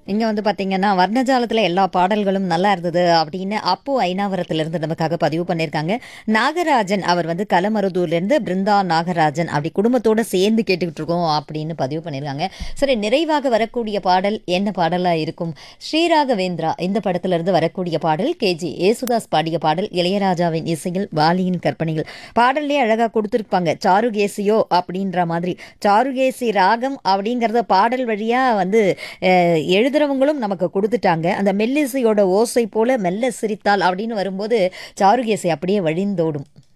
இங்க வந்து பாத்தீங்கன்னா, வர்ணஜாலத்துல எல்லா பாடல்களும் நல்லா இருந்தது அப்படின்னு அப்பு ஐனாவரத்திலிருந்து நமக்காக பதிவு பண்ணியிருக்காங்க. நாகராஜன் அவர் வந்து கலமருதூர்லேருந்து பிருந்தா நாகராஜன் அப்படி குடும்பத்தோட சேர்ந்து கேட்டுக்கிட்டு இருக்கோம் அப்படின்னு பதிவு பண்ணியிருக்காங்க. சரி நிறைவாக வரக்கூடிய பாடல் என்ன பாடலா இருக்கும்? ஸ்ரீராகவேந்திரா இந்த படத்துல இருந்து வரக்கூடிய பாடல் கேஜி ஏசுதாஸ் பாடிய பாடல் இளையராஜாவின் இசையில் வாலியின் கற்பனையில். பாடல்லே அழகா கொடுத்திருப்பாங்க. சாருகேசியோ அப்படின்ற மாதிரி. சாருகேசி ராகம் அப்படிங்கிறத பாடல் வழியா வந்து அ எழுதுறவங்களும் நமக்கு குடுத்துட்டாங்க. அந்த மெல்லிசையோட ஓசை போல மெல்ல சிரித்தாள் அப்படின்னு வரும்போது சாருகேசி அப்படியே வழிந்தோடும்.